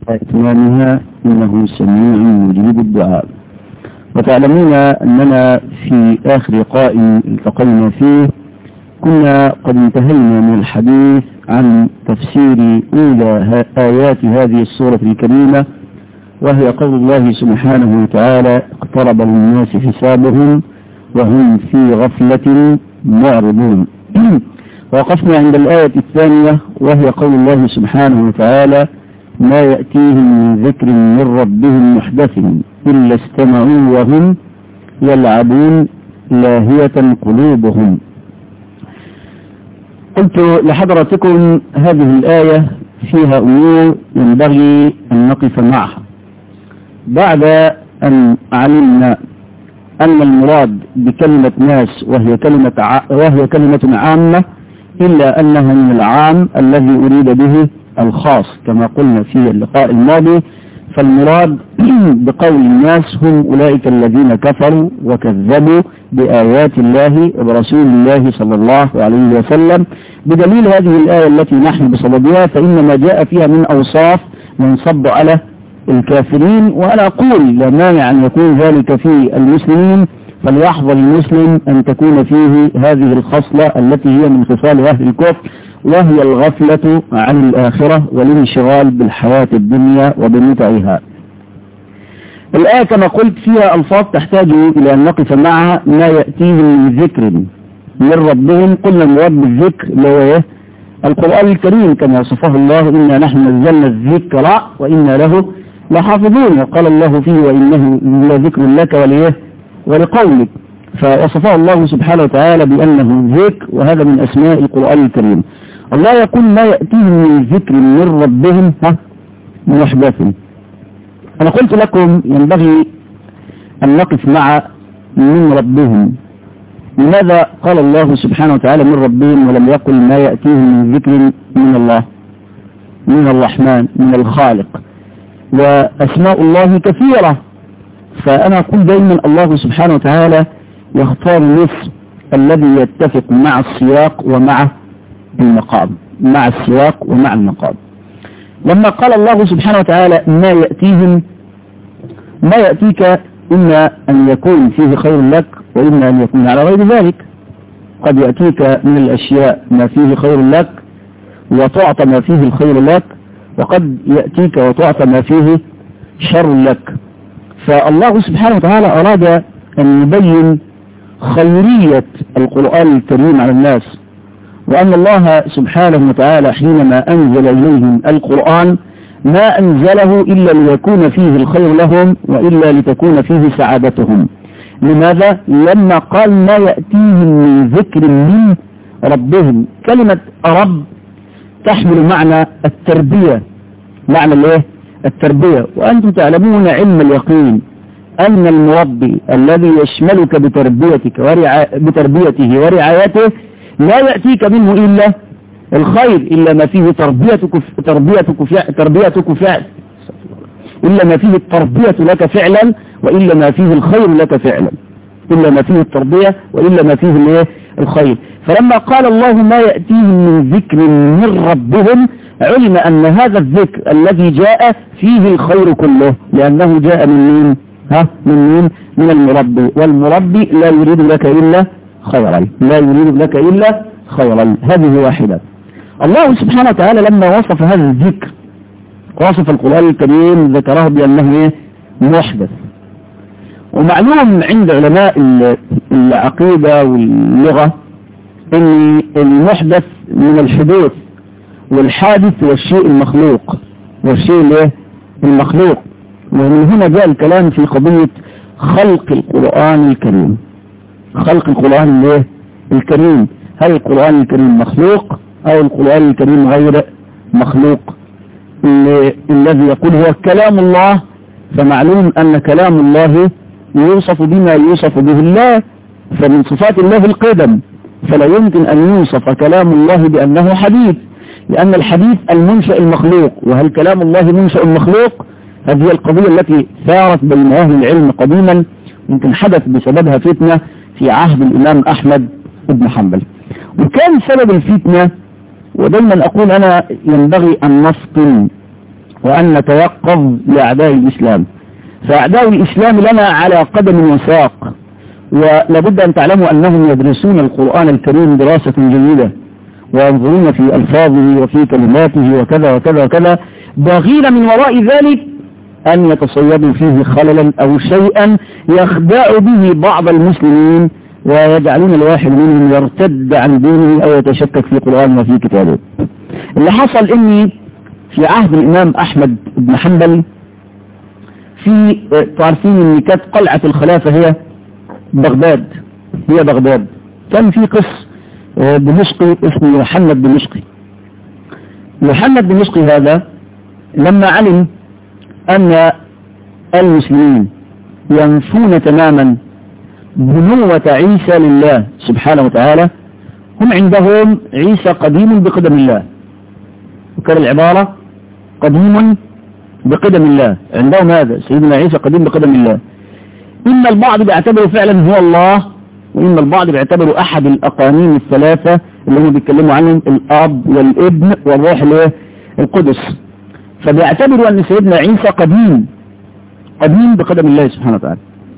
إتمامها إنه سميع مجيب الدعاء وتعلمون أننا في آخر لقاء التقينا فيه كنا قد انتهينا من الحديث عن تفسير أولى آيات هذه السورة الكريمة وهي قول الله سبحانه وتعالى اقترب للناس حسابهم وهم في غفلة معرضون وقفنا عند الآية الثانية وهي قول الله سبحانه وتعالى ما يأتيهم من ذكر من ربهم محدث إلا استمعوا وهم يلعبون لاهية قلوبهم قلت لحضرتكم هذه الآية فيها أمور ينبغي أن نقف معها بعد أن علمنا أن المراد بكلمة ناس وهي كلمة ع... وهي كلمة عامة إلا أنها من العام الذي أريد به الخاص كما قلنا في اللقاء الماضي فالمراد بقول الناس هم أولئك الذين كفروا وكذبوا بآيات الله ورسول الله صلى الله عليه وسلم بدليل هذه الآية التي نحن بصددها فإن ما جاء فيها من أوصاف ينصب على الكافرين وأنا أقول لا مانع أن يكون ذلك في المسلمين فليحظى المسلم أن تكون فيه هذه الخصلة التي هي من خصال أهل الكفر وهي الغفلة عن الآخرة والانشغال بالحياة الدنيا وبمتعها الآية كما قلت فيها ألفاظ تحتاج إلى أن نقف معها ما يأتيهم من ذكر من ربهم قلنا المراد بالذكر اللي هو إيه؟ القرآن الكريم كما وصفه الله إنا نحن نزلنا الذكر وإنا له لحافظون وقال الله فيه وإنه لذكر لك وليه ولقومك فوصفه الله سبحانه وتعالى بأنه ذكر وهذا من أسماء القرآن الكريم الله يقول ما يأتيهم من ذكر من ربهم ها محدث أنا قلت لكم ينبغي أن نقف مع من ربهم لماذا قال الله سبحانه وتعالى من ربهم ولم يقل ما يأتيهم من ذكر من الله من الرحمن من الخالق وأسماء الله كثيرة فأنا أقول دائما الله سبحانه وتعالى يختار النصر الذي يتفق مع السياق ومع المقام مع السياق ومع المقام لما قال الله سبحانه وتعالى ما يأتيهم ما يأتيك إما أن يكون فيه خير لك وإما أن يكون على غير ذلك قد يأتيك من الأشياء ما فيه خير لك وتعطى ما فيه الخير لك وقد يأتيك وتعطى ما فيه شر لك فالله سبحانه وتعالى أراد أن يبين خيرية القرآن الكريم على الناس وأن الله سبحانه وتعالى حينما أنزل إليهم القرآن ما أنزله إلا ليكون فيه الخير لهم وإلا لتكون فيه سعادتهم لماذا؟ لما قال ما يأتيهم من ذكر من ربهم كلمة رب تحمل معنى التربية معنى الايه التربية وأنتم تعلمون علم اليقين أن المربي الذي يشملك بتربيتك ورعا... بتربيته ورعايته لا يأتيك منه إلا الخير إلا ما فيه تربيتك تربيتك فعل تربيتك فعل إلا ما فيه التربية لك فعلا وإلا ما فيه الخير لك فعلا إلا ما فيه التربية وإلا ما فيه الايه الخير فلما قال الله ما يأتيهم من ذكر من ربهم علم أن هذا الذكر الذي جاء فيه الخير كله لأنه جاء من مين ها من مين من المربي والمربي لا يريد لك إلا خيرا لا يريد لك إلا خيرا هذه واحدة الله سبحانه وتعالى لما وصف هذا الذكر وصف القرآن الكريم ذكره بأنه إيه؟ محدث ومعلوم عند علماء العقيدة واللغة ان المحدث من الحدوث والحادث والشيء المخلوق والشيء الايه المخلوق ومن هنا جاء الكلام في قضية خلق القرآن الكريم خلق القرآن الايه الكريم هل القرآن الكريم مخلوق او القرآن الكريم غير مخلوق الذي يقول هو كلام الله فمعلوم ان كلام الله يوصف بما يوصف به الله فمن صفات الله القدم فلا يمكن أن يوصف كلام الله بأنه حديث لأن الحديث المنشأ المخلوق وهل كلام الله منشأ مخلوق هذه القضية التي ثارت بين أهل العلم قديما يمكن حدث بسببها فتنة في عهد الإمام أحمد بن حنبل وكان سبب الفتنة ودايما أقول أنا ينبغي أن نفطن وأن نتيقظ لأعداء الإسلام فأعداء الإسلام لنا على قدم وساق ولابد أن تعلموا أنهم يدرسون القرآن الكريم دراسة جيدة وينظرون في ألفاظه وفي كلماته وكذا وكذا وكذا باغين من وراء ذلك أن يتصيدوا فيه خللا أو شيئا يخدع به بعض المسلمين ويجعلون الواحد منهم يرتد عن دينه أو يتشكك في قرآن وفي كتابه اللي حصل إني في عهد الإمام أحمد بن حنبل في تعرفين إن كانت قلعة الخلافة هي بغداد هي بغداد كان في قس دمشقي اسمه محمد دمشقي محمد دمشقي هذا لما علم أن المسلمين ينفون تماما بنوة عيسى لله سبحانه وتعالى هم عندهم عيسى قديم بقدم الله وكان العبارة قديم بقدم الله عندهم هذا سيدنا عيسى قديم بقدم الله إما البعض بيعتبره فعلا هو الله وإما البعض بيعتبره أحد الأقانيم الثلاثة اللي هم بيتكلموا عنهم الأب والابن والروح الايه القدس فبيعتبروا أن سيدنا عيسى قديم قديم بقدم الله سبحانه وتعالى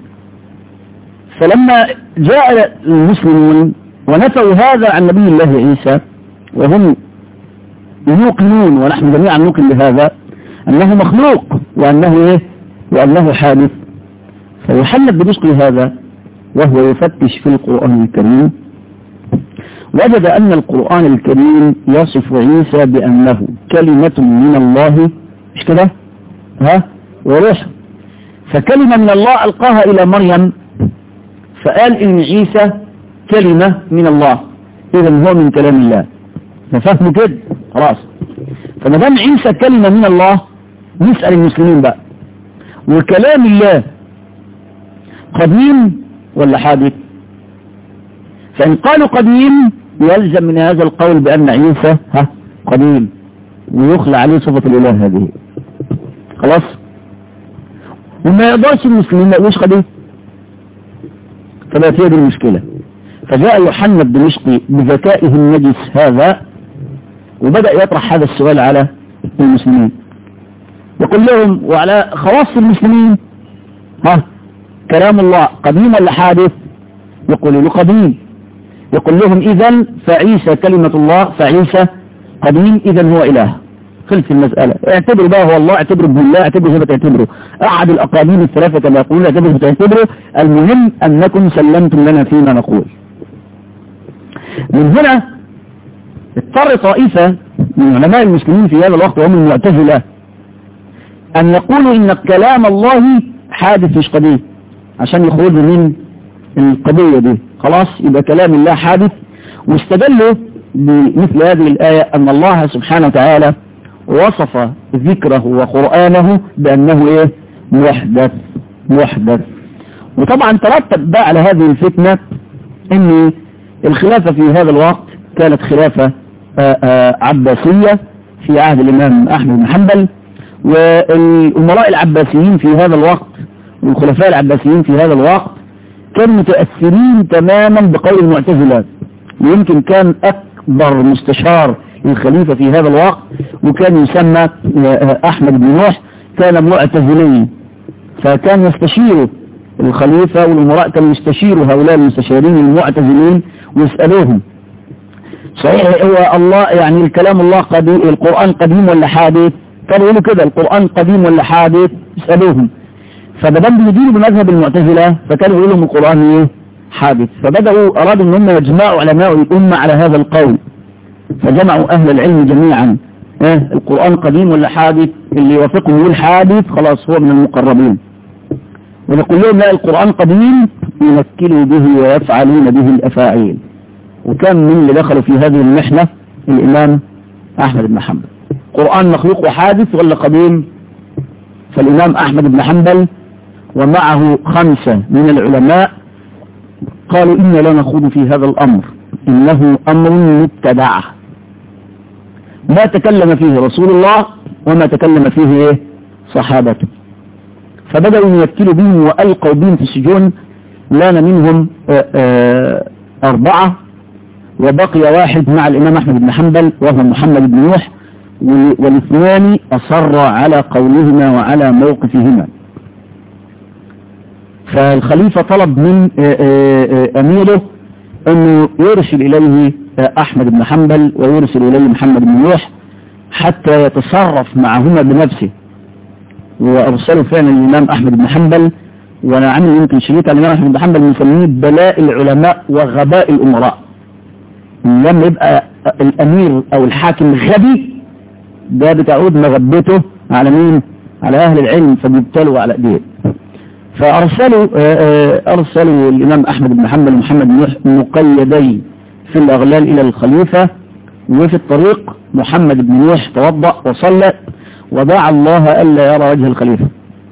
فلما جاء المسلمون ونفوا هذا عن نبي الله عيسى وهم يوقنون ونحن جميعا نوقن بهذا أنه مخلوق وأنه إيه وأنه حادث فيحلب بدشق هذا وهو يفتش في القرآن الكريم وجد أن القرآن الكريم يصف عيسى بأنه كلمة من الله مش كده ها وروح فكلمة من الله ألقاها إلى مريم فقال إن عيسى كلمة من الله إذا هو من كلام الله ففهموا كده خلاص فما دام عيسى كلمة من الله نسأل المسلمين بقى وكلام الله قديم ولا حادث فإن قالوا قديم يلزم من هذا القول بأن عيسى ها قديم ويخلى عليه صفة الإله هذه خلاص وما يقدرش المسلمين ما يقولوش قديم فبقت هي دي المشكلة فجاء يوحنا الدمشقي بذكائه النجس هذا وبدأ يطرح هذا السؤال على المسلمين يقول لهم وعلى خواص المسلمين ها كلام الله قديم ولا حادث يقول له قديم يقول لهم إذا فعيسى كلمة الله فعيسى قديم إذا هو إله خلص المسألة اعتبروا بقى هو الله اعتبروا ابن الله اعتبروا زي ما تعتبروا أحد الأقاليم الثلاثة كما يقولون اعتبروا زي ما تعتبروا المهم أنكم سلمتم لنا فيما نقول من هنا اضطر طائفة من علماء المسلمين في هذا الوقت وهم المعتزلة أن يقولوا إن كلام الله حادث مش قديم عشان يخرجوا من القضية دي خلاص يبقى كلام الله حادث واستدلوا بمثل هذه الآية أن الله سبحانه وتعالى وصف ذكره وقرآنه بأنه إيه محدث محدث وطبعا ترتب بقى على هذه الفتنة أن الخلافة في هذا الوقت كانت خلافة آآ آآ عباسية في عهد الإمام أحمد بن حنبل والأمراء العباسيين في هذا الوقت والخلفاء العباسيين في هذا الوقت كانوا متأثرين تماما بقول المعتزلة ويمكن كان أكبر مستشار للخليفة في هذا الوقت وكان يسمى أحمد بن نوح كان معتزلي فكان يستشير الخليفة والأمراء كانوا يستشيروا هؤلاء المستشارين المعتزلين ويسألوهم صحيح هو الله يعني الكلام الله قديم القرآن قديم ولا حادث كانوا يقولوا كده القرآن قديم ولا حادث يسألوهم فبدل بيديروا بمذهب المعتزلة فكانوا يقولوا لهم القرآن ايه حادث فبدأوا أرادوا ان هم يجمعوا علماء الأمة على هذا القول فجمعوا أهل العلم جميعا ايه القرآن قديم ولا حادث اللي يوافقه يقول حادث خلاص هو من المقربين ونقول لهم لا القرآن قديم يمكنوا به ويفعلون به الأفاعيل وكان من اللي دخلوا في هذه المحنة الإمام أحمد بن حنبل قرآن مخلوق وحادث ولا قديم فالإمام أحمد بن حنبل ومعه خمسة من العلماء قالوا إنا لا نخوض في هذا الأمر إنه أمر مبتدع ما تكلم فيه رسول الله وما تكلم فيه إيه صحابته فبدأوا يوكلوا بهم وألقوا بهم في السجون لان منهم آآ آآ أربعة وبقي واحد مع الإمام أحمد بن حنبل وهو محمد بن نوح والاثنان أصر على قولهما وعلى موقفهما فالخليفة طلب من أميره أنه يرسل إليه أحمد بن حنبل ويرسل إليه محمد بن نوح حتى يتصرف معهما بنفسه وأرسلوا فعلا الإمام أحمد بن حنبل وأنا عندي يمكن شريط الإمام أحمد بن حنبل مسميه بلاء العلماء وغباء الأمراء لما يبقى الأمير أو الحاكم غبي ده بتعود مغبته على مين؟ على أهل العلم فبيبتلوا على أيديه فأرسلوا أرسلوا الإمام أحمد بن حنبل ومحمد بن نوح مقيدين في الأغلال إلى الخليفة وفي الطريق محمد بن نوح توضأ وصلى ودعا الله ألا يرى وجه الخليفة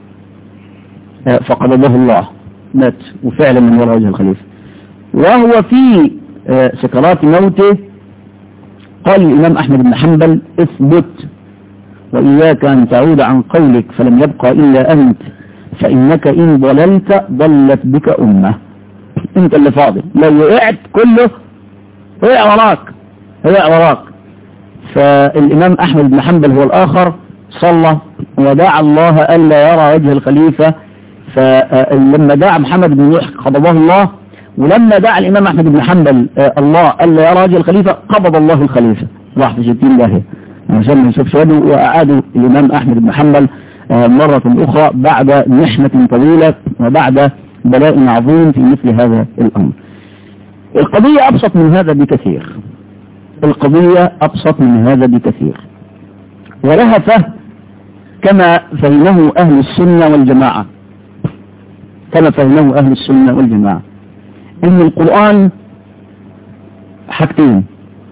فقبضه الله مات وفعلا من يرى وجه الخليفة وهو في سكرات موته قال الإمام أحمد بن حنبل اثبت وإياك أن تعود عن قولك فلم يبقى إلا أنت فإنك إن ضللت ضلت بك أمة أنت اللي فاضل لو وقعت كله وقع وراك وقع وراك فالإمام أحمد بن حنبل هو الآخر صلى ودعا الله ألا يرى وجه الخليفة فلما دعا محمد بن نوح قبضه الله ولما دعا الإمام أحمد بن حنبل الله ألا يرى وجه الخليفة قبض الله الخليفة راح في ستين داهية عشان ما نشوفش وجهه وأعادوا الإمام أحمد بن حنبل مرة أخرى بعد محنة طويلة وبعد بلاء عظيم في مثل هذا الأمر القضية أبسط من هذا بكثير القضية أبسط من هذا بكثير ولها فهم كما فهمه أهل السنة والجماعة كما فهمه أهل السنة والجماعة إن القرآن حاجتين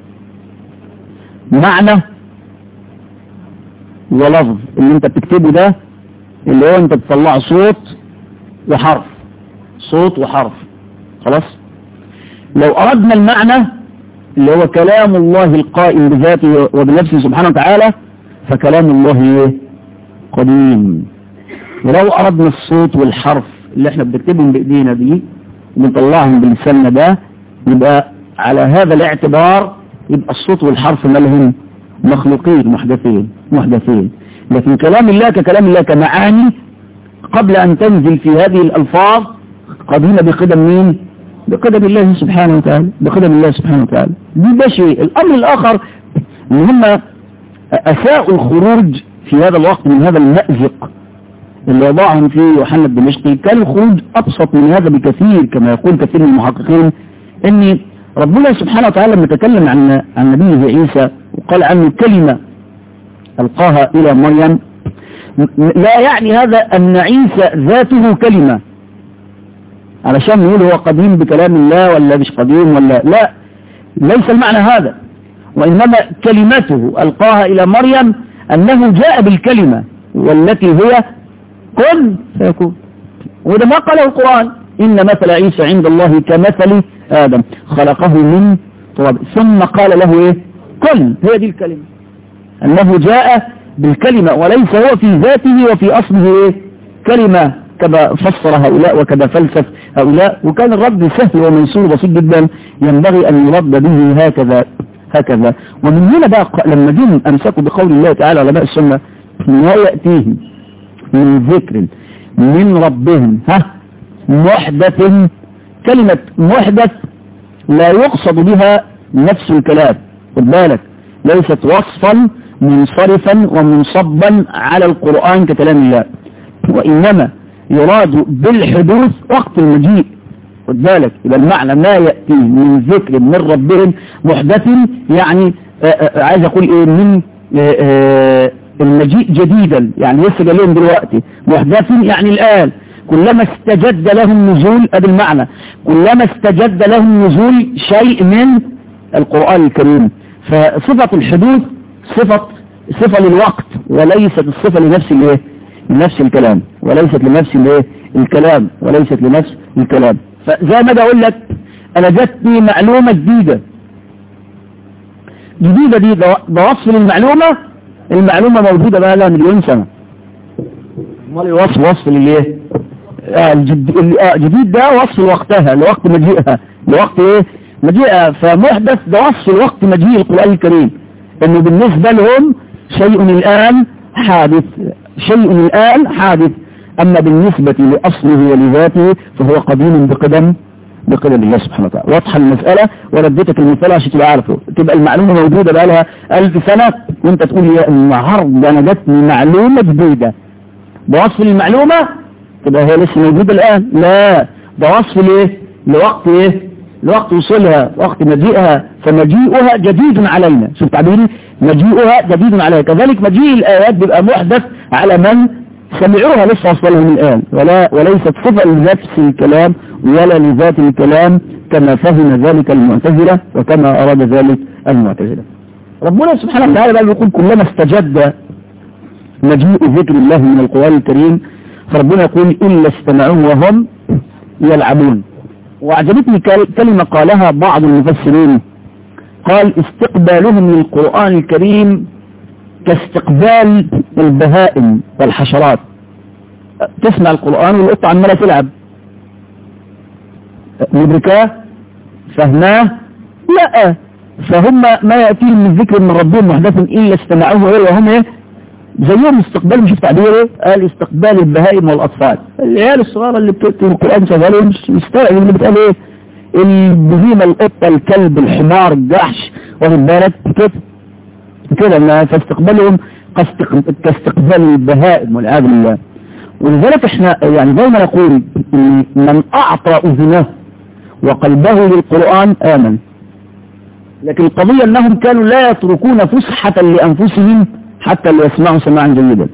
معنى ولفظ اللي انت بتكتبه ده اللي هو انت بتطلع صوت وحرف صوت وحرف خلاص لو أردنا المعنى اللي هو كلام الله القائم بذاته وبنفسه سبحانه وتعالى فكلام الله قديم ولو أردنا الصوت والحرف اللي احنا بنكتبهم بإيدينا دي ونطلعهم بلساننا ده يبقى على هذا الاعتبار يبقى الصوت والحرف مالهم مخلوقين محدثين محدثين لكن كلام الله ككلام الله كمعاني قبل أن تنزل في هذه الألفاظ قديمة بقدم مين بقدم الله سبحانه وتعالى بقدم الله سبحانه وتعالى دي ده شيء الأمر الآخر ان هم أساءوا الخروج في هذا الوقت من هذا المأزق اللي وضعهم فيه يوحنا الدمشقي كان الخروج أبسط من هذا بكثير كما يقول كثير من المحققين ان ربنا سبحانه وتعالى لما تكلم عن عن نبيه عيسى وقال عنه كلمة ألقاها إلى مريم لا يعني هذا أن عيسى ذاته كلمة علشان نقول هو قديم بكلام الله ولا مش قديم ولا لا ليس المعنى هذا وإنما كلمته ألقاها إلى مريم أنه جاء بالكلمة والتي هي كن فيكون وده ما قاله القرآن إن مثل عيسى عند الله كمثل آدم خلقه من تراب ثم قال له إيه كن هي دي الكلمة أنه جاء بالكلمة وليس هو في ذاته وفي أصله إيه كلمة كما فسر هؤلاء وكما فلسف هؤلاء وكان الرد سهل وميسور بسيط جدا ينبغي أن يرد به هكذا هكذا ومن هنا بقى لما جم أمسكوا بقول الله تعالى علماء السنة ما يأتيهم من ذكر من ربهم ها محدث كلمة محدث لا يقصد بها نفس الكلام خد بالك ليست وصفا منصرفا ومنصبا على القرآن ككلام الله وإنما يراد بالحدوث وقت المجيء خد بالك يبقى المعنى ما يأتي من ذكر من ربهم محدث يعني آآ آآ عايز أقول إيه من آآ المجيء جديدا يعني لسه جاي لهم دلوقتي محدث يعني الآن كلما استجد لهم نزول ادي المعنى كلما استجد لهم نزول شيء من القرآن الكريم فصفة الحدوث صفة صفة للوقت وليست الصفة لنفس الايه لنفس الكلام وليست لنفس الايه الكلام وليست لنفس الكلام فزي ما بقول لك انا جاتني معلومة جديدة جديدة دي ده وصف للمعلومة المعلومة موجودة بقى لها مليون سنة امال الوصف وصف للايه آه الجديد, آه جديد ده وصف لوقتها لوقت مجيئها لوقت ايه مجيئها فمحدث ده وصف لوقت مجيء القرآن الكريم انه بالنسبة لهم شيء الآن حادث شيء الآن حادث أما بالنسبة لأصله ولذاته فهو قديم بقدم بقدم الله سبحانه وتعالى واضحة المسألة ورديتك المثال عشان تبقى عارفه تبقى المعلومة موجودة بقى لها ألف سنة وانت تقول يا النهاردة أنا جاتني معلومة جديدة بوصف المعلومة تبقى هي لسه موجودة الآن لا ده وصف ليه لوقت ايه لوقت وصولها وقت مجيئها فمجيئها جديد علينا شوف تعبيري مجيئها جديد علينا كذلك مجيء الآيات بيبقى محدث على من سمعوها لسه وصلهم الآن ولا وليست صفة لنفس الكلام ولا لذات الكلام كما فهم ذلك المعتزلة وكما أراد ذلك المعتزلة ربنا سبحانه وتعالى بقى يقول كلما استجد مجيء ذكر الله من القرآن الكريم فربنا يقول إلا استمعوه وهم يلعبون وأعجبتني كلمة قالها بعض المفسرين قال استقبالهم للقرآن الكريم كاستقبال البهائم والحشرات تسمع القرآن والقطة عمالة تلعب مدركاه فهماه لا فهم ما يأتيهم من ذكر من ربهم محدث إلا استمعوه وهم ايه زيهم استقبال مش تعبيره قال استقبال البهائم والأطفال العيال الصغيرة اللي بتكتب القرآن شغالين مش مستوعب اللي بتقال ايه البهيمة القطة الكلب الحمار الجحش واخد بالك كده كده ما فاستقبالهم كاستقبال البهائم والعياذ بالله ولذلك احنا يعني دايما نقول ان من اعطى اذنه وقلبه للقرآن امن لكن القضية انهم كانوا لا يتركون فسحة لانفسهم حتى ليسمعوا سماعا جيدا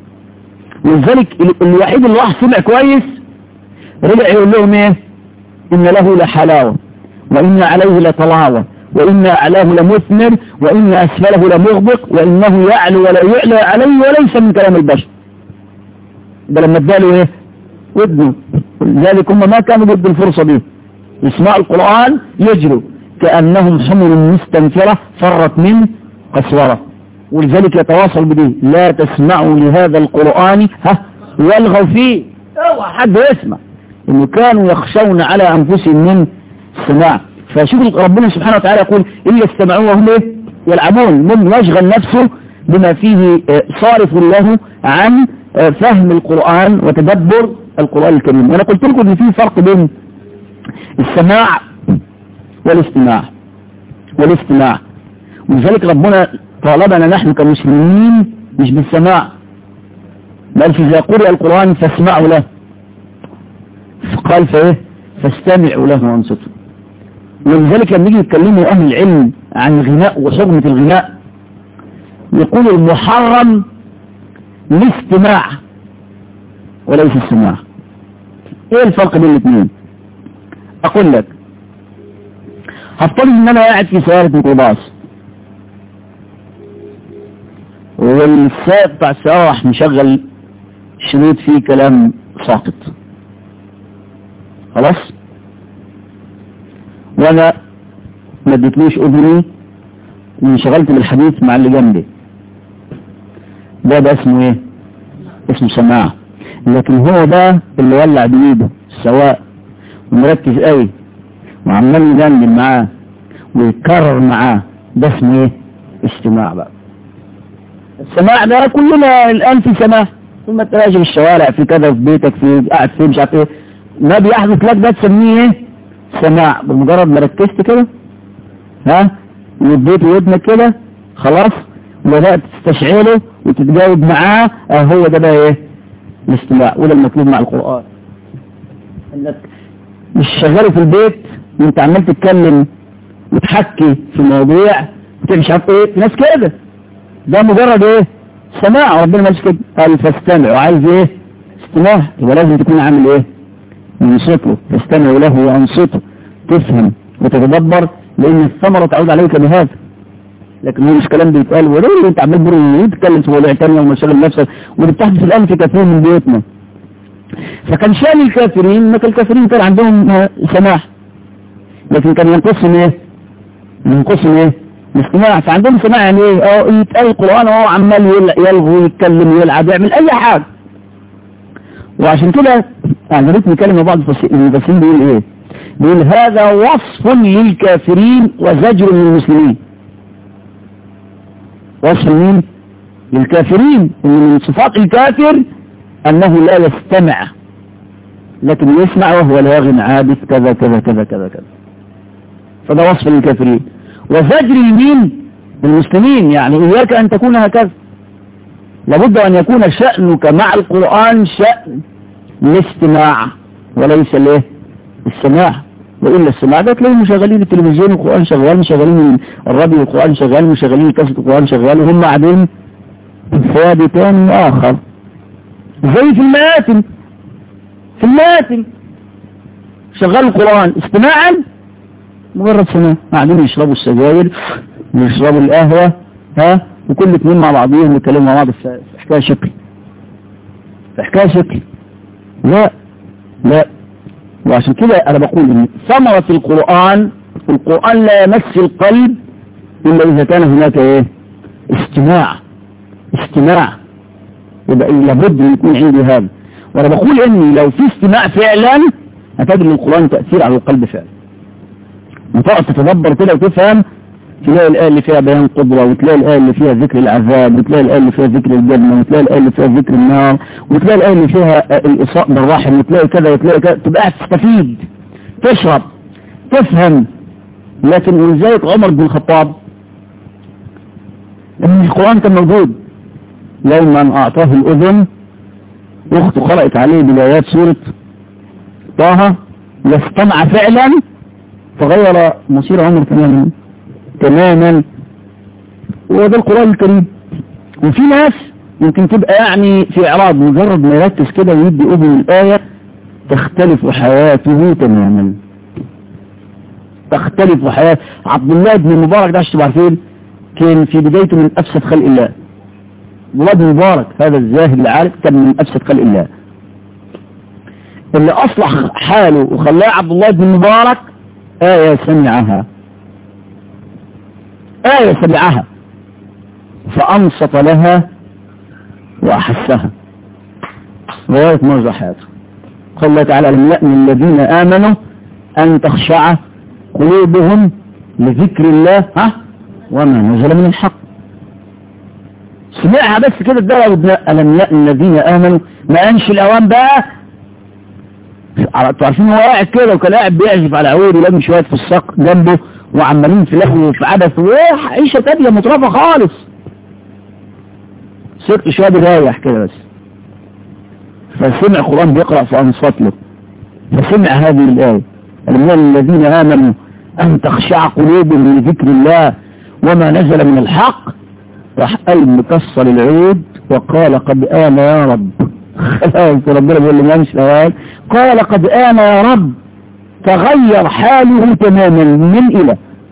ولذلك الوحيد اللي راح سمع كويس رجع يقول لهم ايه ان له لحلاوة وان عليه لطلاوة وإن أعلاه لمثمر وإن أسفله لمغبق وإنه يعلو ولا يعلى عليه وليس من كلام البشر ده لما اداله ايه ودنه لذلك هم ما كانوا ضد الفرصة دي يسمعوا القرآن يجروا كأنهم حمر مستنفرة فرت من قسورة ولذلك يتواصل بديه لا تسمعوا لهذا القرآن ها والغوا فيه اوعى حد يسمع انه كانوا يخشون على انفسهم من السماع فشوف ربنا سبحانه وتعالى يقول إلا استمعوا وهم ايه يلعبون من يشغل نفسه بما فيه صارف له عن فهم القرآن وتدبر القرآن الكريم وانا قلت لكم ان في فرق بين السماع والاستماع والاستماع ولذلك ربنا طالبنا نحن كمسلمين مش بالسماع بل إذا قرئ القرآن فاسمعوا له قال فايه فاستمعوا له وانصتوا ولذلك لما يجي يتكلموا أهل العلم عن الغناء وحرمة الغناء يقول المحرم الاستماع وليس السماع ايه الفرق بين الاثنين اقول لك هفترض ان انا قاعد في سيارة ميكروباص والسائق بتاع السيارة راح مشغل شريط فيه كلام ساقط خلاص وانا ما اديتلوش اذني وانشغلت بالحديث مع اللي جنبي ده ده اسمه ايه اسمه سماع لكن هو ده اللي ولع بايده السواق ومركز قوي وعمال يجنن معاه ويكرر معاه ده اسمه ايه استماع بقى السماع ده كلنا الان في سماع ثم تراجع في الشوارع في كذا في بيتك في قاعد فين مش عارف ايه ما بيحدث لك ده تسميه ايه سماع بمجرد ما ركزت كده ها واديت ودنك كده خلاص وبدأت تستشعره وتتجاوب معاه اه هو ده بقى ايه الاستماع وده المطلوب مع القرآن انك مش شغال في البيت وانت عمال تتكلم وتحكي في مواضيع مش عارف ايه في ناس كده ده مجرد ايه سماع ربنا مالش كده قال فاستمع وعايز ايه استماع يبقى لازم تكون عامل ايه ينصته تستمع له وانصته تفهم وتتدبر لان الثمرة تعود عليك بهذا لكن هو مش كلام بيتقال ولا اللي انت عمال برو تتكلم في مواضيع ثانيه ومشاغل نفسك واللي بتحدث الان في كثير من بيوتنا فكان شان الكافرين ان الكافرين كان عندهم سماح لكن كان ينقصهم ايه ينقصهم ايه الاستماع فعندهم سماع يعني ايه اه يتقال القرآن وهو عمال يلغو يتكلم يلعب يعمل اي حاجة وعشان كده يعني ريت نتكلم بعض المفسرين بيقول ايه بيقول هذا وصف للكافرين وزجر للمسلمين وصف مين للكافرين ان من صفات الكافر انه لا يستمع لكن يسمع وهو لاغ عابث كذا كذا كذا كذا كذا فده وصف للكافرين وزجر يمين المسلمين يعني إياك أن تكون هكذا لابد أن يكون شأنك مع القرآن شأن الاستماع وليس الايه السماع وإلا السماع ده تلاقي مشغلين التلفزيون والقرآن شغال مشغلين الراديو والقرآن شغال مشغلين كاسة القرآن شغال وهم قاعدين في وادي تاني آخر زي في المآتم في المآتم شغال القرآن استماعا مجرد سماع قاعدين يشربوا السجاير ويشربوا القهوة ها وكل اتنين مع بعضهم يتكلموا مع بعض في حكاية شكل في حكاية شكل لا لا وعشان كده انا بقول ان ثمرة القرآن القرآن لا يمس القلب الا اذا كان هناك ايه استماع استماع يبقى لابد ان يكون عندي هذا وانا بقول اني لو في استماع فعلا هتجد للقرآن تأثير على القلب فعلا وتقعد تتدبر كده وتفهم تلاقي الآية اللي فيها بيان قدرة وتلاقي الآية اللي فيها ذكر العذاب وتلاقي الآية اللي فيها ذكر الجنة وتلاقي الآية اللي فيها ذكر النار وتلاقي الآية اللي فيها الإصاء بالرحم وتلاقي كذا وتلاقي كذا تبقى قاعد تستفيد تشرب تفهم لكن ولذلك عمر بن الخطاب لما القرآن كان موجود يوم أن أعطاه الأذن أخته قرأت عليه بلايات سورة طه واستمع فعلا فغير مصير عمر تماما تماما وده القرآن الكريم وفي ناس يمكن تبقى يعني في إعراض مجرد ما يركز كده ويدي أذن الآية تختلف حياته تماما تختلف حياة عبد الله بن مبارك ده عشان عارفين كان في بدايته من أفسد خلق الله عبد الله بن مبارك هذا الزاهد العارف كان من أفسد خلق الله اللي أصلح حاله وخلاه عبد الله بن مبارك آية سمعها آية سمعها فأنصت لها وأحسها رواية مرزا حياته قال الله تعالى لم يأمن الذين آمنوا أن تخشع قلوبهم لذكر الله ها وما نزل من الحق سمعها بس كده ده ألم يأمن الذين آمنوا ما أنش الأوان بقى عارفين هو قاعد كده وكان قاعد بيعزف على عود ولم شوية في الساق جنبه وعمالين في لهو وفي عبث وعيشة تانية مترفة خالص سكت شوية بيريح كده بس فسمع القرآن بيقرأ فأنصت له فسمع هذه الآية من الذين آمنوا أن تخشع قلوبهم لذكر الله وما نزل من الحق راح قلب مكسر العود وقال قد آن يا رب خلاص ربنا بيقول لي امشي الأوان قال قد آن يا رب تغير حاله تماما من إلى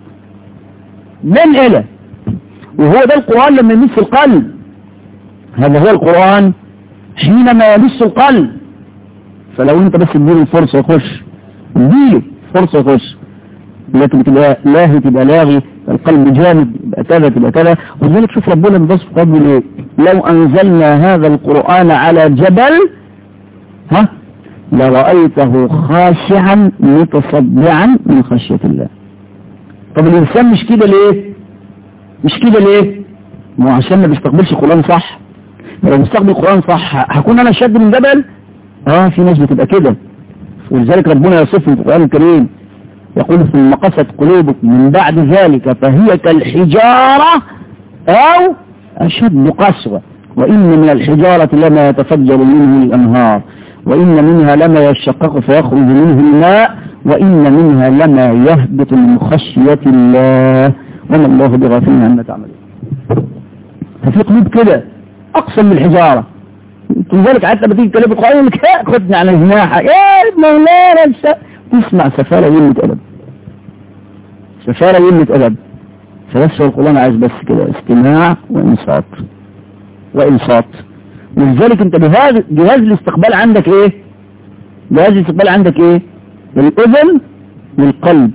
من إلى وهو ده القرآن لما يمس القلب هذا هو القرآن حينما يمس القلب فلو انت بس اديله الفرصة يخش اديله فرصة يخش لكن تبقى لاهي تبقى لاغي القلب جامد تبقى كذا تبقى كذا ولذلك شوف ربنا بصف قبل ايه لو انزلنا هذا القرآن على جبل ها لرأيته خاشعا متصدعا من خشية الله طب الإنسان مش كده ليه مش كده ليه ما عشان ما بيستقبلش القرآن صح لو بيستقبل القرآن صح هكون أنا شد من جبل اه في ناس بتبقى كده ولذلك ربنا يصف في القرآن الكريم يقول ثم قست قلوبكم من بعد ذلك فهي كالحجارة أو أشد قسوة وإن من الحجارة لما يتفجر منه الأنهار وإن منها لما يشقق فيخرج منه الماء وإن منها لما يهبط من خشية الله وما الله بغافل عما تعملون ففي قلوب كده أقسم من الحجارة لذلك حتى بتيجي تكلم القرآن يقول لك خدني على جناحك يا مولانا تسمع سفالة يمة أدب سفالة يمة أدب فبس القرآن عايز بس كده استماع وإنصات وإنصات ولذلك انت بهذا جهاز الاستقبال عندك ايه جهاز الاستقبال عندك ايه الاذن والقلب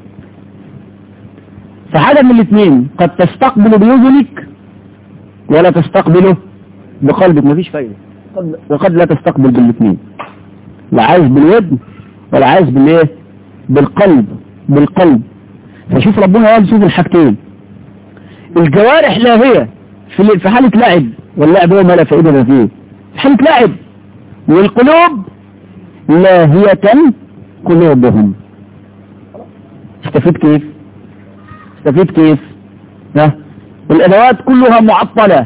فحاجة من الاثنين قد تستقبل بأذنك ولا تستقبله بقلبك مفيش فايدة وقد لا تستقبل بالاثنين لا عايز باليد ولا عايز بالايه بالقلب بالقلب فشوف ربنا قال شوف الحاجتين الجوارح لاهية في في حالة لعب واللعب هو ما لا فائدة فيه في حالة لعب والقلوب لاهية قلوبهم استفيد كيف استفيد كيف ها الادوات كلها معطلة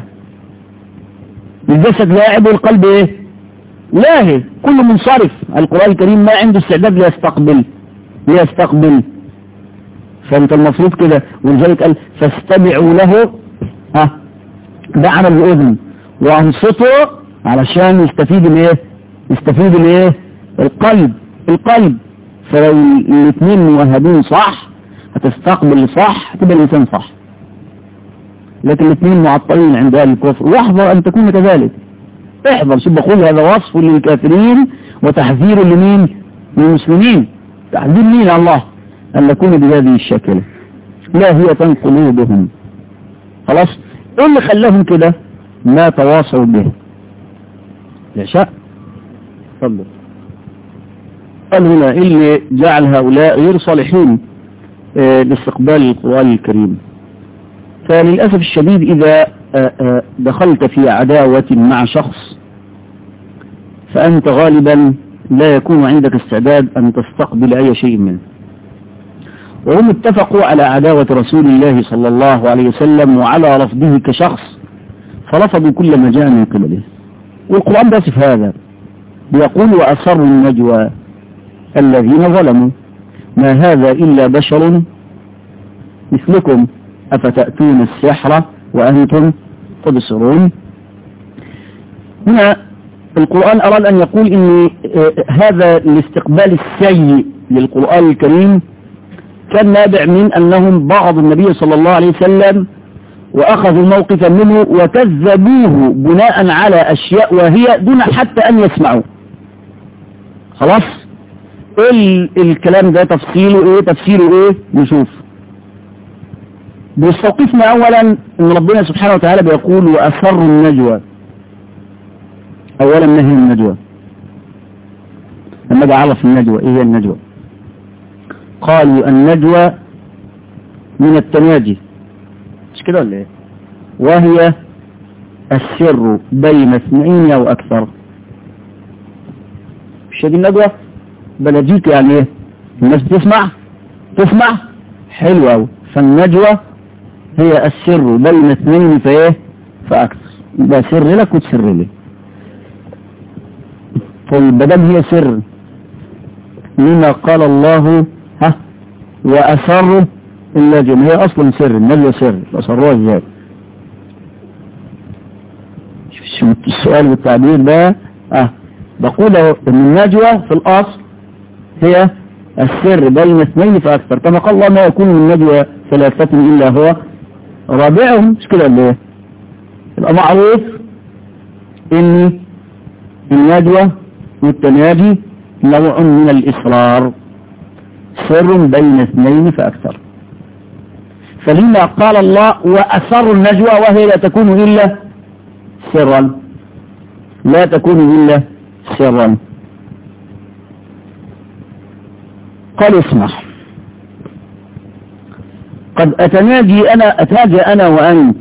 الجسد لاعب والقلب ايه لاهي كله منصرف القرآن الكريم ما عنده استعداد ليستقبل ليستقبل فانت المفروض كده ولذلك قال فاستمعوا له ها ده عمل الاذن وانصتوا علشان يستفيد الايه يستفيد الايه القلب القلب فلو الاثنين موهبين صح هتستقبل صح تبقى الانسان صح لكن الاثنين معطلين عند اهل الكفر واحذر ان تكون كذلك احذر شوف بقول هذا وصف للكافرين وتحذير لمين للمسلمين تحذير مين الله ان نكون بهذه الشكل لاهية قلوبهم خلاص ايه اللي خلاهم كده ما تواصوا به يشاء تفضل قال هنا اللي جعل هؤلاء غير صالحين آه لاستقبال القرآن الكريم فللأسف الشديد إذا آه آه دخلت في عداوة مع شخص فأنت غالبا لا يكون عندك استعداد أن تستقبل أي شيء منه وهم اتفقوا على عداوة رسول الله صلى الله عليه وسلم وعلى رفضه كشخص فرفضوا كل ما جاء من قبله والقرآن بيصف هذا بيقول وأسروا النجوى الذين ظلموا ما هذا إلا بشر مثلكم أفتأتون السحر وأنتم تبصرون هنا القرآن أراد أن يقول إن هذا الاستقبال السيء للقرآن الكريم كان نابع من أنهم بعض النبي صلى الله عليه وسلم وأخذوا موقفا منه وكذبوه بناء على أشياء وهي دون حتى أن يسمعوا خلاص ايه الكلام ده تفصيله ايه تفسيره ايه نشوف بيستوقفنا اولا ان ربنا سبحانه وتعالى بيقول واسروا النجوى اولا ما هي النجوى لما عرف النجوى ايه هي النجوى قالوا النجوى من التناجي مش كده ولا ايه وهي السر بين اثنين او اكثر مش دي النجوى بلديك يعني ايه الناس بتسمع تسمع حلو قوي فالنجوى هي السر بين اثنين فايه فاكثر يبقى سر لك وتسر لي طيب بدل هي سر لما قال الله ها وأسروا النجم هي أصلا سر النجوى سر أسروها ازاي شوف السؤال والتعبير ده اه بقول ان النجوى في الأصل هي السر بين اثنين فأكثر كما قال الله ما يكون من نجوى ثلاثة إلا هو رابعهم مش كده اللي ايه يبقى معروف ان النجوى والتناجي نوع من الإصرار سر بين اثنين فأكثر فلما قال الله وأسر النجوى وهي لا تكون إلا سرا لا تكون إلا سرا قال اسمع قد أتناجي أنا أتاجى أنا وأنت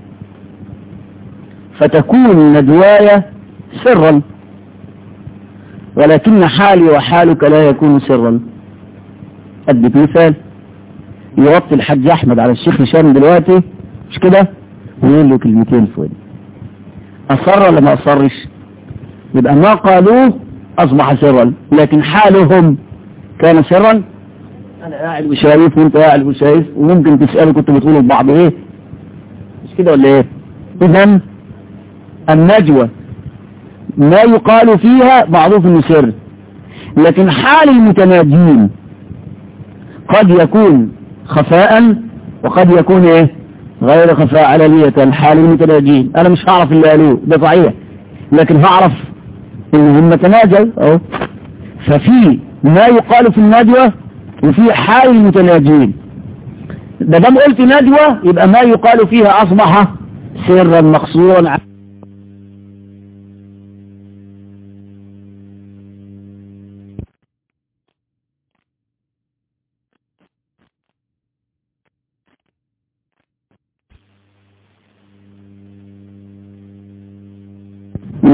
فتكون نجواي سرا ولكن حالي وحالك لا يكون سرا أديك مثال يوطي الحاج أحمد على الشيخ هشام دلوقتي مش كده ويقول له كلمتين فوق أصر ولا ما أصرش يبقى ما قالوه أصبح سرا لكن حالهم كان سرا أنا قاعد وشايف وأنت قاعد وشايف وممكن تسأله كنت بتقولوا لبعض إيه مش كده ولا إيه إذا النجوى ما يقال فيها معروف انه سر لكن حال المتناجين قد يكون خفاء وقد يكون ايه غير خفاء علانية حال المتناجين انا مش هعرف اللي قالوه ده صحيح لكن هعرف ان هم تناجوا اهو ففي ما يقال في النجوى وفي حال المتناجين ده دام قلت نجوى يبقى ما يقال فيها اصبح سرا مقصورا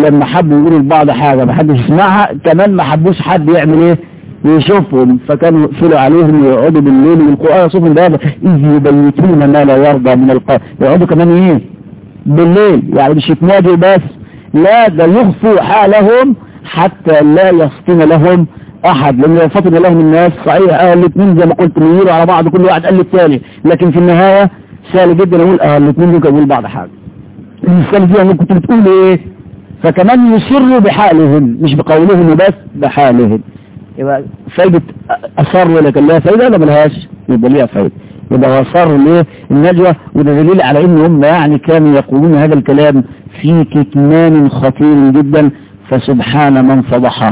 ولما حبوا يقولوا لبعض حاجة ما حدش يسمعها كمان ما حبوش حد يعمل ايه يشوفهم فكانوا يقفلوا عليهم ويقعدوا بالليل والقرآن يصوفهم بهذا إذ يبيتون ما لا يرضى من القول يقعدوا كمان ايه بالليل يعني مش يتنادوا بس لا ده يخفوا حالهم حتى لا يفطن لهم احد لان لو فطن لهم الناس صحيح اه الاثنين زي ما قلت بيقولوا على بعض كل واحد قال للتاني لكن في النهاية سهل جدا اقول اه الاثنين دول كانوا بعض حاجة الانسان فيها كنت بتقول ايه فكمان يسروا بحالهم مش بقولهم بس بحالهم يبقى فايدة أصر ولا كان لها فايدة ولا ملهاش يبقى ليها فايدة يبقى أصر ليه النجوى وده دليل على ان هم يعني كانوا يقولون هذا الكلام في كتمان خطير جدا فسبحان من فضحه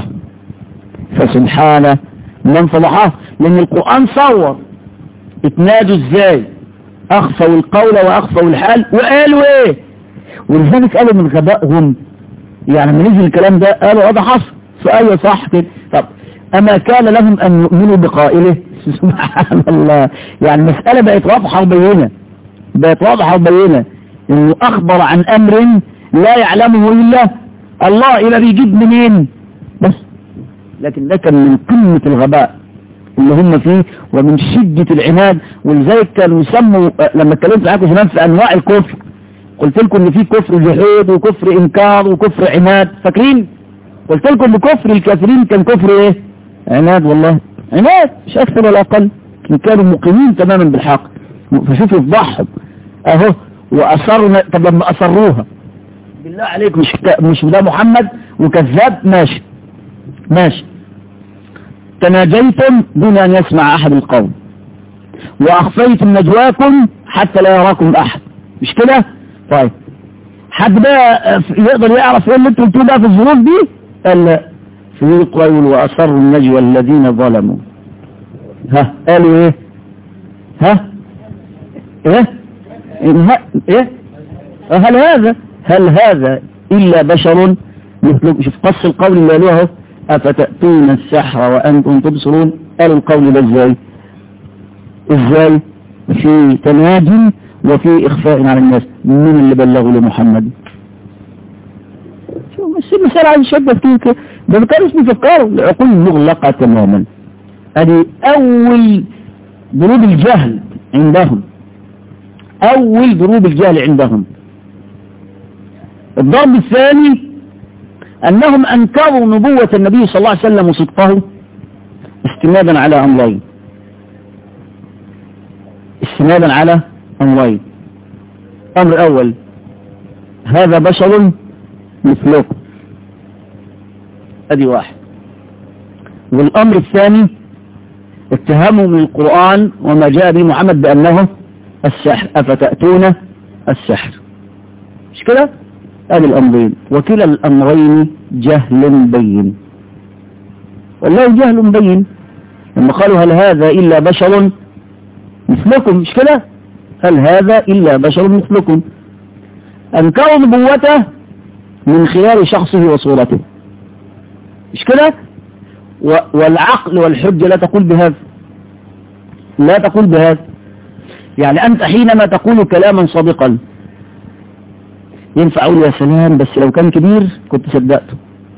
فسبحان من فضحه لأن القرآن صور اتنادوا ازاي أخفوا القول وأخفوا الحال وقالوا ايه ولذلك قالوا من غبائهم يعني لما نزل الكلام ده قالوا هذا حصل سؤال صح كده طب أما كان لهم أن يؤمنوا بقائله سبحان الله يعني المسألة بقت واضحة وبينة بقت واضحة وبينة إنه أخبر عن أمر لا يعلمه إلا الله إلا بيجيب منين بس لكن ده كان من قمة الغباء اللي هم فيه ومن شدة العناد ولذلك كانوا يسموا لما اتكلمت معاكم زمان في أنواع الكفر قلت لكم ان في كفر جحود وكفر انكار وكفر عناد فاكرين قلت لكم ان كفر الكافرين كان كفر ايه عناد والله عناد مش اكثر ولا اقل كانوا مقيمين تماما بالحق فشوفوا فضحهم اهو واصرنا طب لما اصروها بالله عليك مش مش ده محمد وكذاب ماشي ماشي تناجيتم دون ان يسمع احد القوم واخفيتم نجواكم حتى لا يراكم احد مش كده طيب حد بقى يقدر يعرف ايه اللي انتوا قلتوه ده في الظروف دي قال لا في قول واصروا النجوى الذين ظلموا ها قالوا ايه ها ايه ايه هل هذا هل هذا الا بشر مثلكم شوف قص القول اللي قالوه اهو افتاتون السحر وانتم تبصرون قالوا القول ده ازاي ازاي في تناجي وفي إخفاء على الناس من اللي بلغوا لمحمد شو بس المسألة عايز شدة فيه ده ما كانوش بيفكروا العقول مغلقة تماما ادي أول ضروب الجهل عندهم أول ضروب الجهل عندهم الضرب الثاني أنهم أنكروا نبوة النبي صلى الله عليه وسلم وصدقه استنادا على أمرين استنادا على أمرين أمر أول هذا بشر مثلكم أدي واحد والأمر الثاني اتهاموا من القرآن وما جاء به محمد بأنه السحر أفتأتون السحر مش كده أدي الأمرين وكلا الأمرين جهل بين والله جهل بين لما قالوا هل هذا إلا بشر مثلكم مش كده هل هذا إلا بشر مثلكم أنكروا نبوته من خلال شخصه وصورته مش كده والعقل والحجة لا تقول بهذا لا تقول بهذا يعني أنت حينما تقول كلاما صادقا ينفع أقول يا سلام بس لو كان كبير كنت صدقته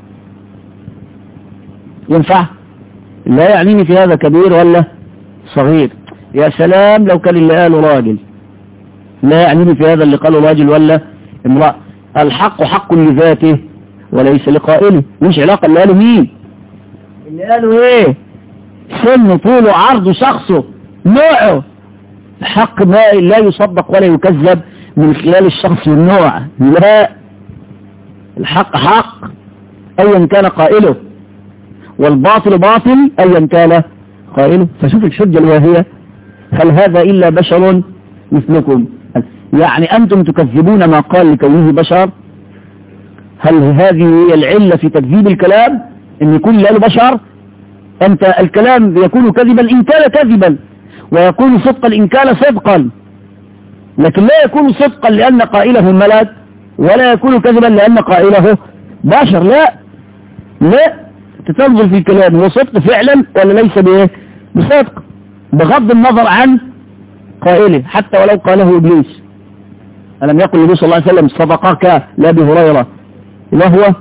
ينفع لا يعنيني في هذا كبير ولا صغير يا سلام لو كان اللي قاله راجل لا يعنيني في هذا اللي قاله راجل ولا امرأة الحق حق لذاته وليس لقائله مش علاقة اللي قاله مين اللي قاله ايه سنه طوله عرضه شخصه نوعه الحق ما لا يصدق ولا يكذب من خلال الشخص والنوع لا الحق حق ايا كان قائله والباطل باطل ايا كان قائله فشوف الحجة الواهية هل هذا الا بشر مثلكم يعني أنتم تكذبون ما قال لكونه بشر هل هذه هي العلة في تكذيب الكلام ان يكون له بشر أنت الكلام يكون كذبا إن كان كذبا ويكون صدقا إن كان صدقا لكن لا يكون صدقا لأن قائله ملك ولا يكون كذبا لأن قائله بشر لا لا تتنظر في الكلام هو صدق فعلا ولا ليس بايه بصدق بغض النظر عن قائله حتى ولو قاله إبليس ألم يقل النبي صلى الله عليه وسلم صدقك لا بهريرة وهو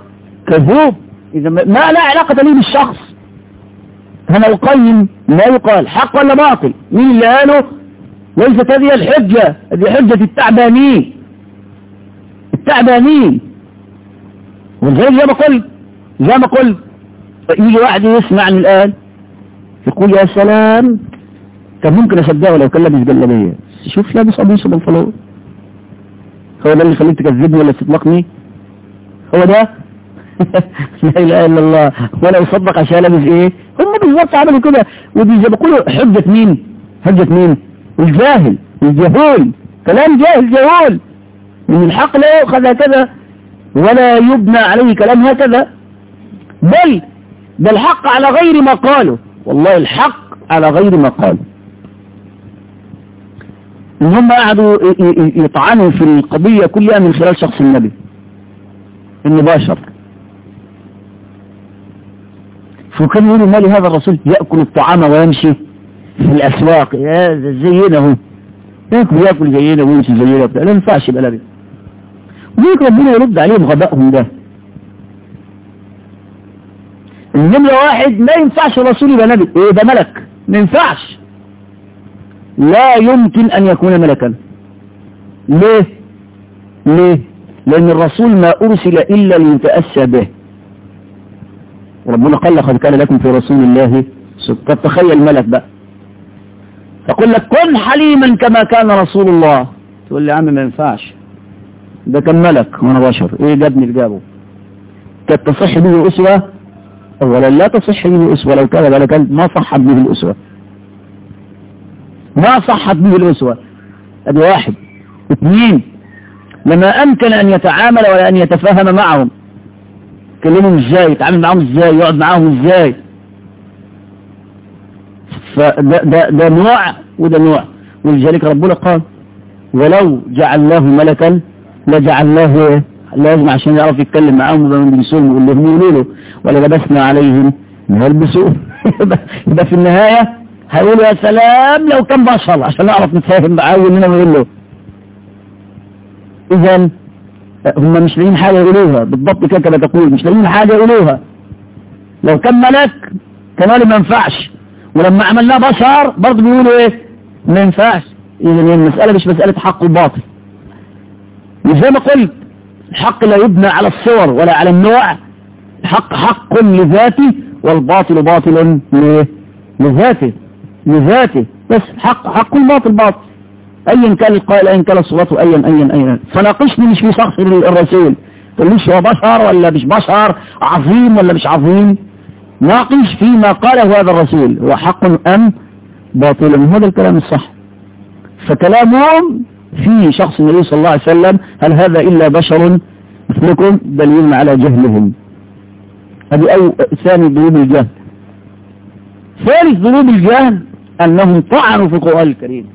كذوب إذا ما ما لا علاقة لي بالشخص أنا أقيم ما يقال حق ولا باطل مين اللي قاله ليست هذه الحجة هذه حجة التعبانين التعبانين ولذلك زي ما قلت زي ما قلت يجي واحد يسمعني الآن يقول يا سلام كان ممكن أصدقه لو كان لابس جلابية شوف لابس قميص وبنطلون هو ده اللي يخليك تكذبني ولا تطلقني هو ده لا اله الا الله ولا يصدق عشان لابس ايه هم بالظبط عملوا كده ودي زي ما بيقولوا حجة مين حجة مين الجاهل الجهول كلام جاهل جهول ان الحق لا يؤخذ هكذا ولا يبنى عليه كلام هكذا بل ده الحق على غير ما قاله والله الحق على غير ما قاله ان هم قعدوا يطعنوا في القضية كلها من خلال شخص النبي انه بشر فكانوا يقولوا مالي هذا الرسول يأكل الطعام ويمشي في الأسواق يا زينا هو يأكل يأكل زينا ويمشي زينا لا ينفعش يبقى لابس ويك ربنا يرد عليهم غبائهم ده النمرة واحد ما ينفعش الرسول يبقى نبي ايه ده ملك ما ينفعش لا يمكن ان يكون ملكا ليه ليه لان الرسول ما ارسل الا ليتأسى به وربنا قال لقد كان لكم في رسول الله طب تخيل ملك بقى فقل لك كن حليما كما كان رسول الله تقول لي يا عم ما ينفعش ده كان ملك وانا بشر ايه جابني اللي جابه كانت تصح به الاسوه اولا لا تصح به الاسوه لو كان ذلك ما صحت به الاسوه ما صحت به الاسوه ادي واحد اثنين لما امكن ان يتعامل ولا ان يتفاهم معهم يكلمهم ازاي يتعامل معاهم ازاي يقعد معاهم ازاي فده ده ده نوع وده نوع ولذلك ربنا قال ولو جعلناه ملكا لجعلناه ايه لازم عشان يعرف يتكلم معاهم وما يلبسوهم يقول لهم يقولوا له ولا لبسنا عليهم ما يلبسوه يبقى في النهاية هيقولوا يا سلام لو كان بشر عشان نعرف نتفاهم معاه واننا نقول له اذا هم مش لاقيين حاجة يقولوها بالضبط كده كما تقول مش لاقيين حاجة يقولوها لو كان ملك كان قال ما ينفعش ولما عملناه بشر برضه بيقولوا ايه ما ينفعش اذا المسألة مش مسألة حق وباطل وزي ما قلت الحق لا يبنى على الصور ولا على النوع الحق حق لذاته والباطل باطل لذاته لذاته بس حق حق الباطل باطل ايا كان القائل ايا كان صورته ايا ايا ايا فناقشني مش في شخص الرسول تقوليش هو بشر ولا مش بشر عظيم ولا مش عظيم ناقش فيما قاله هذا الرسول هو حق ام باطل هذا الكلام الصح فكلامهم في شخص النبي صلى الله عليه وسلم هل هذا إلا بشر مثلكم دليل على جهلهم هذه أو ثاني ذنوب الجهل ثالث ذنوب الجهل أنهم طعنوا في القرآن الكريم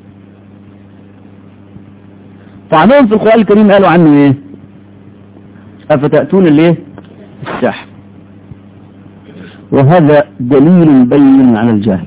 طعنهم في القرآن الكريم قالوا عنه ايه أفتأتون الايه السحر وهذا دليل بين على الجهل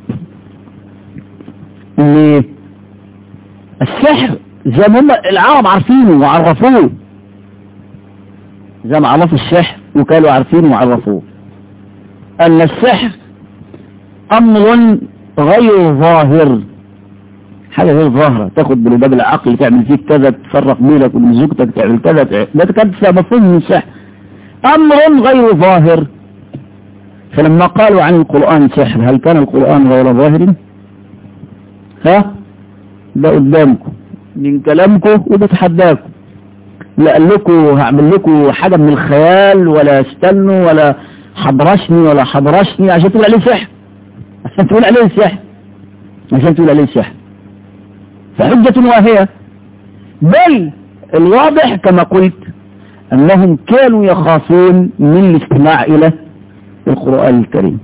ان السحر زي ما هم العرب عارفينه وعرفوه زي ما عرفوا السحر وكانوا عارفينه وعرفوه أن السحر أمر غير ظاهر حاجة غير ظاهرة تاخد بالباب العقل تعمل فيك كذا تفرق بينك وبين زوجتك تعمل كذا ده كانت مفهوم من السحر أمر غير ظاهر فلما قالوا عن القرآن سحر هل كان القرآن غير ظاهر ها ده قدامكم من كلامكم وبتحداكم لا قال لكم هعمل لكم حاجة من الخيال ولا استنوا ولا حضرشني ولا حضرشني عشان تقول عليه سحر عشان تقول عليه سحر عشان تقول عليه سحر فحجة واهية بل الواضح كما قلت أنهم كانوا يخافون من الاستماع إلى القرآن الكريم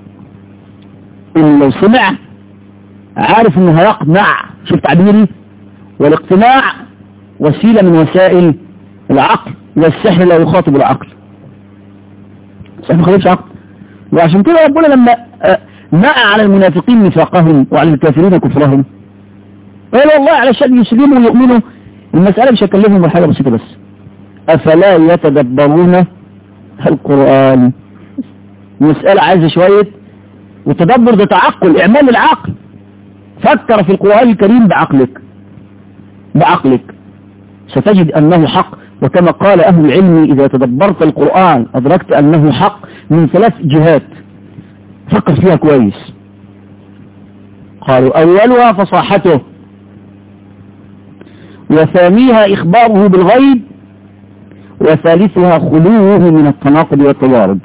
إن لو سمع عارف انه هيقنع شوف تعبيري والاقتناع وسيلة من وسائل العقل والسحر لا يخاطب العقل السحر ما يخاطبش عقل وعشان كده ربنا لما نأى على المنافقين نفاقهم وعلى الكافرين كفرهم قال والله علشان يسلموا ويؤمنوا المسألة مش هكلمهم بحاجة بسيطة بس أفلا يتدبرون القرآن مسألة عايزة شوية وتدبر ده تعقل اعمال العقل فكر في القرآن الكريم بعقلك بعقلك ستجد أنه حق وكما قال أهل العلم إذا تدبرت القرآن أدركت أنه حق من ثلاث جهات فكر فيها كويس قالوا أولها فصاحته وثانيها إخباره بالغيب وثالثها خلوه من التناقض والتضارب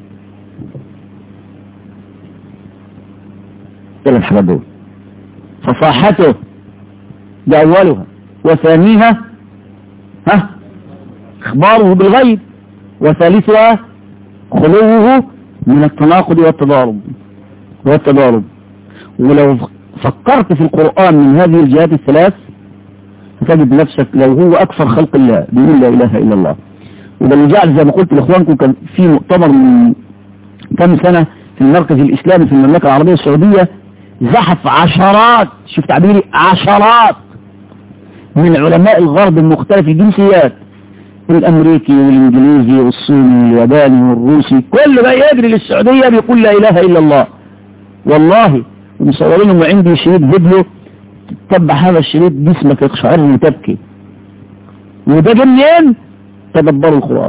ثلاث حاجات دول فصاحته ده أولها وثانيها ها إخباره بالغيب وثالثها خلوه من التناقض والتضارب والتضارب ولو فكرت في القرآن من هذه الجهات الثلاث تجد نفسك لو هو أكثر خلق الله بيقول لا إله إلا الله وده اللي جعل زي ما قلت لإخوانكم كان في مؤتمر من كم سنة في المركز الإسلامي في المملكة العربية السعودية زحف عشرات شوف تعبيري عشرات من علماء الغرب المختلف الجنسيات الامريكي والانجليزي والصيني والياباني والروسي كل ما يجري للسعودية بيقول لا اله الا الله والله ومصورينهم وعندي شريط فيديو تتبع هذا الشريط جسمك يقشعر وتبكي وده جه منين تدبروا القرآن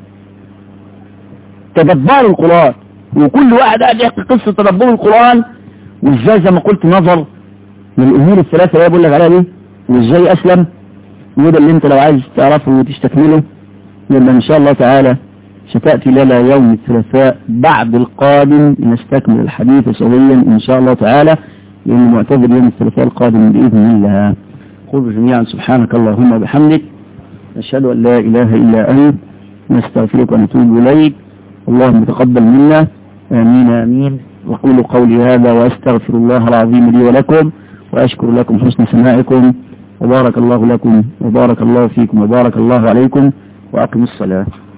تدبروا القرآن وكل واحد قاعد يحكي قصة تدبر القرآن وازاي زي ما قلت نظر للأمور الثلاثة اللي بقول لك عليها دي وازاي أسلم وده اللي انت لو عايز تعرفه وتستكمله يبقى ان شاء الله تعالى ستأتي لنا يوم الثلاثاء بعد القادم نستكمل الحديث سويا ان شاء الله تعالى لأنه معتذر يوم الثلاثاء القادم بإذن الله قل جميعا سبحانك اللهم وبحمدك نشهد أن لا إله إلا أنت نستغفرك ونتوب إليك اللهم تقبل منا آمين آمين وقولوا قولي هذا وأستغفر الله العظيم لي ولكم وأشكر لكم حسن سماعكم وبارك الله لكم وبارك الله فيكم وبارك الله عليكم وأقم الصلاة